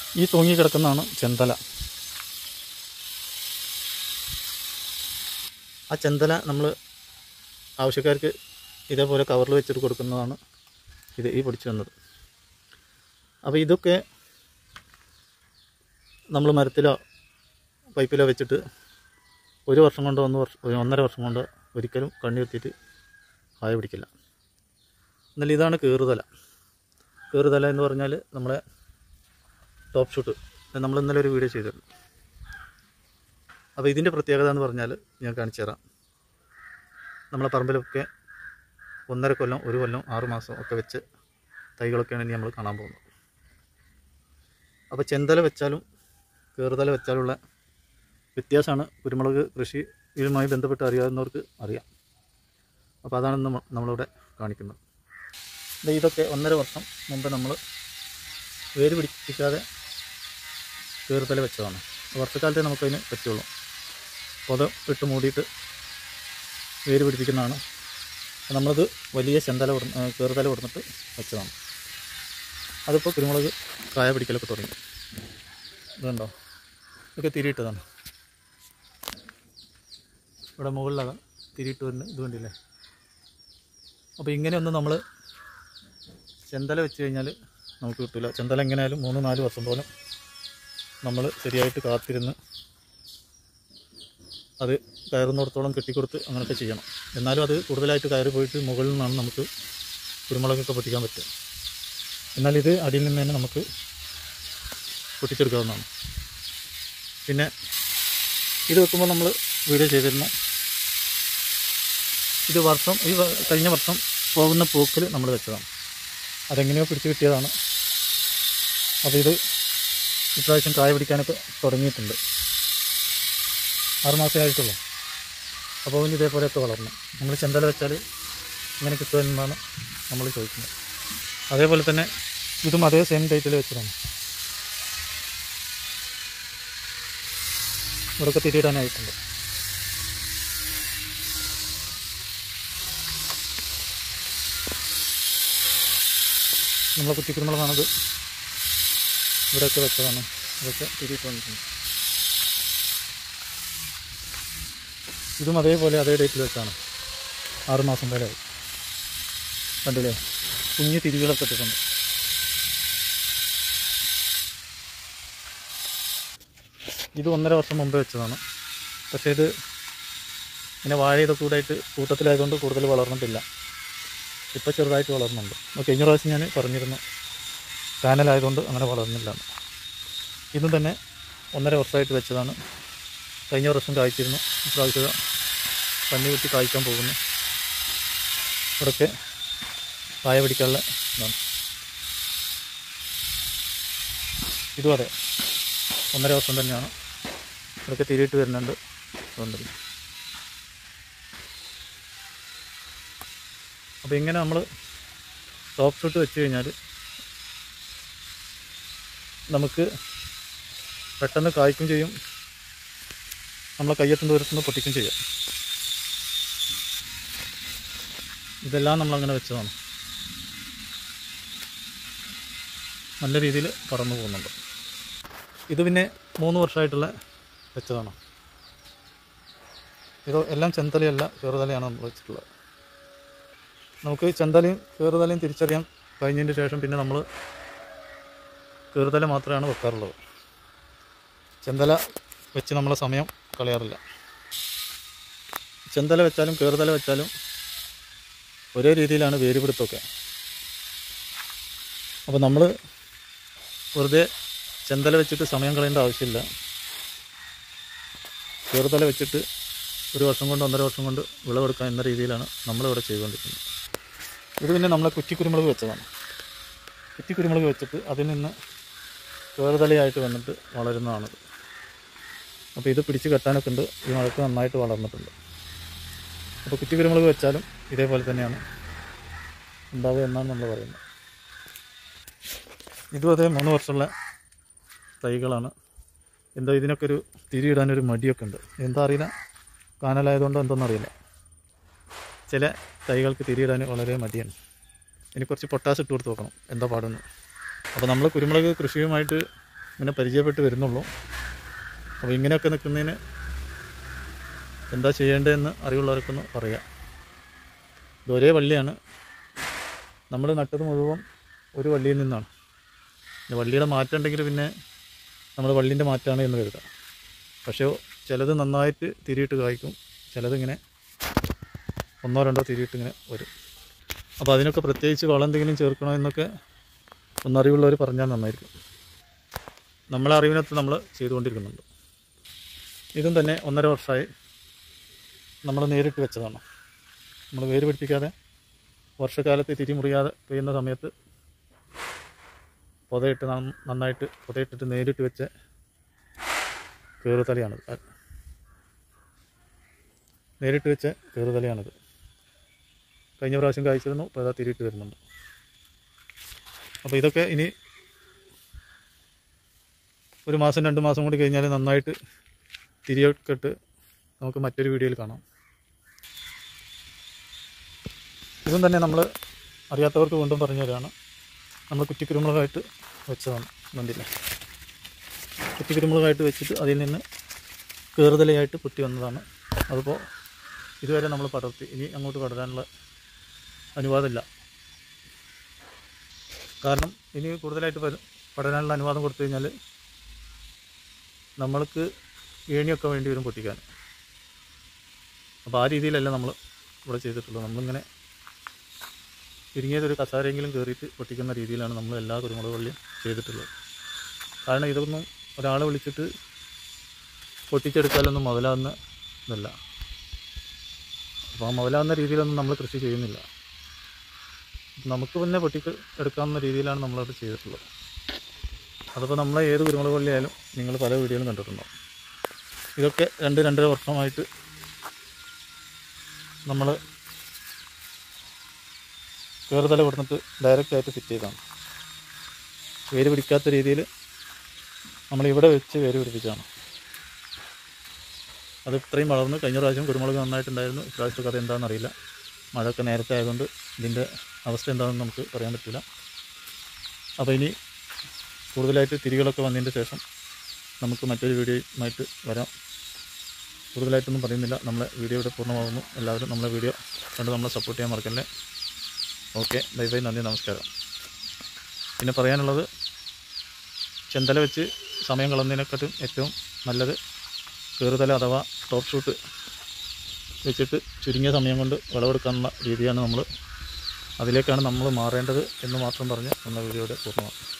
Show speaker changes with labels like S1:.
S1: ഈ തൂങ്ങി കിടക്കുന്നതാണ് ചെന്തല ആ ചെന്തല നമ്മൾ ആവശ്യക്കാർക്ക് ഇതേപോലെ കവറിൽ വെച്ചിട്ട് കൊടുക്കുന്നതാണ് ഇത് ഈ പൊടിച്ചു വന്നത് അപ്പോൾ ഇതൊക്കെ നമ്മൾ മരത്തിലോ പൈപ്പിലോ വെച്ചിട്ട് ഒരു വർഷം കൊണ്ടോ ഒന്ന് വർഷം ഒരു ഒന്നര വർഷം കൊണ്ടോ ഒരിക്കലും കണ്ണി കുത്തിയിട്ട് കായ പിടിക്കില്ല എന്നാൽ ഇതാണ് കീറുതല കീറുതല എന്ന് പറഞ്ഞാൽ നമ്മളെ ടോപ്പ് ഷൂട്ട് നമ്മൾ ഇന്നലെ ഒരു വീഡിയോ ചെയ്തിരുന്നു അപ്പോൾ ഇതിൻ്റെ പ്രത്യേകത എന്ന് പറഞ്ഞാൽ ഞാൻ കാണിച്ചു തരാം നമ്മളെ പറമ്പിലൊക്കെ ഒന്നര കൊല്ലം ഒരു കൊല്ലം ആറ് മാസം ഒക്കെ വെച്ച് തൈകളൊക്കെയാണ് ഇനി നമ്മൾ കാണാൻ പോകുന്നത് അപ്പോൾ ചെന്തല വെച്ചാലും കീറുതല വെച്ചാലുള്ള വ്യത്യാസമാണ് കുരുമുളക് കൃഷി ഇതുമായി ബന്ധപ്പെട്ട് അറിയാവുന്നവർക്ക് അറിയാം അപ്പോൾ അതാണ് നമ്മ നമ്മളിവിടെ കാണിക്കുന്നത് ദേ ഇതൊക്കെ ഒന്നര വർഷം മുമ്പ് നമ്മൾ വേര് പിടിപ്പിക്കാതെ കീറുതല വെച്ചതാണ് വർഷക്കാലത്തെ നമുക്കതിന് പറ്റുള്ളൂ പൊത ഇട്ട് മൂടിയിട്ട് വേര് പിടിപ്പിക്കുന്നതാണ് അപ്പോൾ നമ്മളത് വലിയ ചെന്തല കൊടു കീറുതല കൊടുത്തിട്ട് വെച്ചതാണ് അതിപ്പോൾ കുരുമുളക് കായ പിടിക്കലൊക്കെ തുടങ്ങി ഇതുണ്ടോ ഇതൊക്കെ തിരിയിട്ടതാണ് ഇവിടെ മുകളിലാണ് തിരിയിട്ട് വരുന്നത് ഇത് കണ്ടില്ലേ അപ്പോൾ ഇങ്ങനെയൊന്നും നമ്മൾ ചെന്തല വെച്ച് കഴിഞ്ഞാൽ നമുക്ക് കിട്ടില്ല ചെന്തല എങ്ങനെയായാലും മൂന്ന് നാല് വർഷം പോലും നമ്മൾ ശരിയായിട്ട് കാത്തിരുന്ന് അത് കയറുന്നിടത്തോളം കെട്ടിക്കൊടുത്ത് അങ്ങനെയൊക്കെ ചെയ്യണം എന്നാലും അത് കൂടുതലായിട്ട് കയറി പോയിട്ട് മുകളിൽ നിന്നാണ് നമുക്ക് കുരുമുളകൊക്കെ പൊട്ടിക്കാൻ പറ്റുക എന്നാൽ ഇത് അടിയിൽ നിന്ന് തന്നെ നമുക്ക് പൊട്ടിച്ചെടുക്കാവുന്നതാണ് പിന്നെ ഇത് വെക്കുമ്പോൾ നമ്മൾ വീഡിയോ ചെയ്തിരുന്നു ഇത് വർഷം ഈ വ- കഴിഞ്ഞ വർഷം പോകുന്ന പൂക്കിൽ നമ്മൾ വെച്ചതാണ് അതെങ്ങനെയോ പിടിച്ച് കിട്ടിയതാണ് അപ്പോൾ ഇത് ഇപ്രാവശ്യം കായ പിടിക്കാനൊക്കെ തുടങ്ങിയിട്ടുണ്ട് ആറുമാസമേ ആയിട്ടുള്ളൂ അപ്പോൾ ഇനി ഇതേപോലെയൊക്കെ വളർന്നു നമ്മൾ ചെന്തല വെച്ചാൽ ഇങ്ങനെ കിട്ടുമെന്നാണ് നമ്മൾ ചോദിക്കുന്നത് അതേപോലെ തന്നെ ഇതും അതേ സെയിം ഡേറ്റിൽ വെച്ചതാണ് ഇവിടെയൊക്കെ തിരിയിടാനായിട്ടുണ്ട് നമ്മളെ കുറ്റിക്കുരുമുളകാണത് ഇവിടെയൊക്കെ വെച്ചതാണ് ഇതൊക്കെ തിരിയിട്ട് വന്നിട്ടുണ്ട് ഇതും അതേപോലെ അതേ ഡേറ്റിൽ വെച്ചാണ് ആറ് മാസം പോലെ ആയി കണ്ടില്ലേ കുഞ്ഞു തിരികളൊക്കെ ഇട്ടിട്ടുണ്ട് ഇത് ഒന്നര വർഷം മുമ്പ് വെച്ചതാണ് പക്ഷേ ഇത് ഇങ്ങനെ വാഴ ഇതൊക്കെ കൂടായിട്ട് കൂട്ടത്തിലായതുകൊണ്ട് കൂടുതൽ വളർന്നിട്ടില്ല ഇപ്പോൾ ചെറുതായിട്ട് വളർന്നുണ്ട് അപ്പോൾ കഴിഞ്ഞ പ്രാവശ്യം ഞാൻ പറഞ്ഞിരുന്നു ചാനലായതുകൊണ്ട് അങ്ങനെ വളർന്നില്ല എന്ന്. ഇതും തന്നെ ഒന്നര വർഷമായിട്ട് വെച്ചതാണ് കഴിഞ്ഞ വർഷം കായ്ച്ചിരുന്നു ഇപ്രാവശ്യം കണ്ണി കുത്തി കായ്ക്കാൻ പോകുന്നു ഇവിടെയൊക്കെ കായ പിടിക്കാനുള്ള ഇതാണ് ഇതും അതെ ഒന്നര വർഷം തന്നെയാണ് ഇവിടെയൊക്കെ തിരിയിട്ട് വരുന്നുണ്ട് അതുകൊണ്ട് അപ്പോൾ ഇങ്ങനെ നമ്മൾ ടോപ്പ് ഷൂട്ട് വെച്ച് കഴിഞ്ഞാൽ നമുക്ക് പെട്ടെന്ന് കായ്ക്കും ചെയ്യും നമ്മളെ കയ്യെത്തും ദൂരത്തുനിന്ന് പൊട്ടിക്കും ചെയ്യാം ഇതെല്ലാം നമ്മളങ്ങനെ വെച്ചതാണ് നല്ല രീതിയിൽ പറന്നു പോകുന്നുണ്ട് ഇത് പിന്നെ മൂന്ന് വർഷമായിട്ടുള്ള വെച്ചതാണ് ഇത് എല്ലാം ചെന്തലയല്ല ചെറുതലയാണ് നമ്മൾ വെച്ചിട്ടുള്ളത് നമുക്ക് ചെന്തലയും കീറുതലയും തിരിച്ചറിയാൻ കഴിഞ്ഞതിന് ശേഷം പിന്നെ നമ്മൾ കീറുതല മാത്രമാണ് വെക്കാറുള്ളത് ചെന്തല വെച്ച് നമ്മളെ സമയം കളയാറില്ല ചെന്തല വെച്ചാലും കീറുതല വെച്ചാലും ഒരേ രീതിയിലാണ് വേരുപിടുത്തമൊക്കെ അപ്പോൾ നമ്മൾ വെറുതെ ചെന്തല വെച്ചിട്ട് സമയം കളയേണ്ട ആവശ്യമില്ല കീറുതല വെച്ചിട്ട് ഒരു വർഷം കൊണ്ട് ഒന്നര വർഷം കൊണ്ട് വിളവെടുക്കാം എന്ന രീതിയിലാണ് നമ്മളിവിടെ ചെയ്തുകൊണ്ടിരിക്കുന്നത് ഇത് പിന്നെ നമ്മളെ കുറ്റി കുരുമുളക് വെച്ചതാണ് കുറ്റി കുരുമുളക് വെച്ചിട്ട് അതിൽ നിന്ന് കീറുതലയായിട്ട് വന്നിട്ട് വളരുന്നതാണിത് അപ്പോൾ ഇത് പിടിച്ച് കെട്ടാനൊക്കെ ഉണ്ട് ഈ മഴക്ക് നന്നായിട്ട് വളർന്നിട്ടുണ്ട് അപ്പോൾ കുറ്റി കുരുമുളക് വെച്ചാലും ഇതേപോലെ തന്നെയാണ് ഉണ്ടാവുക എന്നാണ് നമ്മൾ പറയുന്നത് ഇതും അതേ മൂന്ന് വർഷമുള്ള തൈകളാണ് എന്തോ ഇതിനൊക്കെ ഒരു തിരിയിടാനൊരു മടിയൊക്കെ ഉണ്ട് എന്താ അറിയില്ല കാനലായതുകൊണ്ടോ എന്തോന്നും അറിയില്ല ചില തൈകൾക്ക് തിരിയിടാൻ വളരെ മടിയാണ് ഇനി കുറച്ച് പൊട്ടാസ് ഇട്ട് കൊടുത്ത് നോക്കണം എന്താ പാടുന്നു അപ്പോൾ നമ്മൾ കുരുമുളക് കൃഷിയുമായിട്ട് ഇങ്ങനെ പരിചയപ്പെട്ട് വരുന്നുള്ളൂ അപ്പോൾ ഇങ്ങനെയൊക്കെ നിൽക്കുന്നതിന് എന്താ ചെയ്യേണ്ടതെന്ന് അറിവുള്ളവർക്കൊന്ന് പറയാം ഇത് ഒരേ വള്ളിയാണ് നമ്മൾ നട്ടത് മുഴുവൻ ഒരു വള്ളിയിൽ നിന്നാണ് ഇനി വള്ളിയുടെ മാറ്റം ഉണ്ടെങ്കിൽ പിന്നെ നമ്മൾ വള്ളിൻ്റെ മാറ്റമാണ് എന്ന് കരുതാം പക്ഷേ ചിലത് നന്നായിട്ട് തിരിയിട്ട് കായ്ക്കും ചിലതിങ്ങനെ ഒന്നോ രണ്ടോ തിരിയിട്ട് ഇങ്ങനെ വരും അപ്പോൾ അതിനൊക്കെ പ്രത്യേകിച്ച് വളം എന്തെങ്കിലും ചേർക്കണോ എന്നൊക്കെ ഒന്നറിവുള്ളവർ പറഞ്ഞാൽ നന്നായിരിക്കും നമ്മളെ അറിവിനകത്ത് നമ്മൾ ചെയ്തുകൊണ്ടിരിക്കുന്നുണ്ട് ഇതും തന്നെ ഒന്നര വർഷമായി നമ്മൾ നേരിട്ട് വെച്ചതാണ് നമ്മൾ വേര് പിടിപ്പിക്കാതെ വർഷക്കാലത്ത് തിരി മുറിയാതെ പെയ്യുന്ന സമയത്ത് പുതയിട്ട് നന്ന- നന്നായിട്ട് പുതയിട്ടിട്ട് നേരിട്ട് വെച്ച കയറുതലയാണിത് അ- നേരിട്ട് വെച്ച കയറുതലയാണിത് കഴിഞ്ഞ പ്രാവശ്യം കഴിച്ചിരുന്നു ഇപ്പോൾ അതാ തിരിയിട്ട് വരുന്നുണ്ട് അപ്പോൾ ഇതൊക്കെ ഇനി ഒരു മാസം രണ്ട് മാസം കൂടി കഴിഞ്ഞാൽ നന്നായിട്ട് തിരിയൊക്കെ ഇട്ട് നമുക്ക് മറ്റൊരു വീഡിയോയിൽ കാണാം ഇതും തന്നെ നമ്മൾ അറിയാത്തവർക്ക് വീണ്ടും പറഞ്ഞു തരാണ് നമ്മൾ കുറ്റിക്കുരുമുളകായിട്ട് വെച്ചതാണ് കണ്ടില്ലേ കുറ്റിക്കുരുമുളകായിട്ട് വെച്ചിട്ട് അതിൽ നിന്ന് കയറുതലയായിട്ട് പൊട്ടി വന്നതാണ് അതിപ്പോൾ ഇതുവരെ നമ്മൾ പടർത്തി ഇനി അങ്ങോട്ട് പടരാനുള്ള അനുവാദമില്ല കാരണം ഇനി കൂടുതലായിട്ട് പര- പടരാനുള്ള അനുവാദം കൊടുത്തു കഴിഞ്ഞാൽ നമ്മൾക്ക് ഏണിയൊക്കെ വേണ്ടി വരും പൊട്ടിക്കാൻ അപ്പോൾ ആ രീതിയിലല്ല നമ്മൾ ഇവിടെ ചെയ്തിട്ടുള്ളത് നമ്മളിങ്ങനെ ചുരുങ്ങിയതൊരു കസാരയെങ്കിലും കയറിയിട്ട് പൊട്ടിക്കുന്ന രീതിയിലാണ് നമ്മൾ എല്ലാ കുരുമുളക് വള്ളിയും ചെയ്തിട്ടുള്ളത് കാരണം ഇതൊന്നും ഒരാളെ വിളിച്ചിട്ട് പൊട്ടിച്ചെടുത്താലൊന്നും മുതലാവുന്ന ഇതല്ല അപ്പോൾ ആ മുതലാവുന്ന രീതിയിലൊന്നും നമ്മൾ കൃഷി ചെയ്യുന്നില്ല നമുക്ക് പിന്നെ പൊട്ടിക്ക് എടുക്കാവുന്ന രീതിയിലാണ് നമ്മളത് ചെയ്തിട്ടുള്ളത് അതിപ്പോൾ നമ്മളെ ഏത് കുരുമുളക് വള്ളി ആയാലും നിങ്ങൾ പല വീഡിയോയിലും കണ്ടിട്ടുണ്ടാവും ഇതൊക്കെ രണ്ട് രണ്ടര വർഷമായിട്ട് നമ്മൾ കയറുതല കൊടുത്തിട്ട് ഡയറക്റ്റ് ആയിട്ട് ഫിറ്റ് ചെയ്താണ് വേര് പിടിക്കാത്ത രീതിയിൽ നമ്മൾ ഇവിടെ വെച്ച് വേര് പിടിപ്പിച്ചാണ് അത് ഇത്രയും വളർന്ന് കഴിഞ്ഞ പ്രാവശ്യം കുരുമുളക് നന്നായിട്ടുണ്ടായിരുന്നു ഇപ്രാവശ്യത്തെ കഥ എന്താണെന്ന് അറിയില്ല മഴയൊക്കെ നേരത്തെ ആയതുകൊണ്ട് ഇതിൻ്റെ അവസ്ഥ എന്താണെന്ന് നമുക്ക് പറയാൻ പറ്റില്ല അപ്പോൾ ഇനി കൂടുതലായിട്ട് തിരികളൊക്കെ വന്നതിൻ്റെ ശേഷം നമുക്ക് മറ്റൊരു വീഡിയോയുമായിട്ട് വരാം കൂടുതലായിട്ടൊന്നും പറയുന്നില്ല നമ്മളെ വീഡിയോ ഇവിടെ പൂർണ്ണമാകുന്നു എല്ലാവരും നമ്മളെ വീഡിയോ കണ്ട് നമ്മളെ സപ്പോർട്ട് ചെയ്യാൻ മറക്കല്ലേ ഓക്കെ ബൈ ബൈ നന്ദി നമസ്കാരം പിന്നെ പറയാനുള്ളത് ചെന്തല വെച്ച് സമയം കളഞ്ഞതിനെക്കാട്ടും ഏറ്റവും നല്ലത് കയറുതല അഥവാ ടോപ്പ് ഷൂട്ട് വെച്ചിട്ട് ചുരുങ്ങിയ സമയം കൊണ്ട് വിളവെടുക്കാനുള്ള രീതിയാണ് നമ്മൾ അതിലേക്കാണ് നമ്മൾ മാറേണ്ടത് എന്ന് മാത്രം പറഞ്ഞ് നമ്മുടെ വീഡിയോയുടെ പൂർണ്ണമാക്കും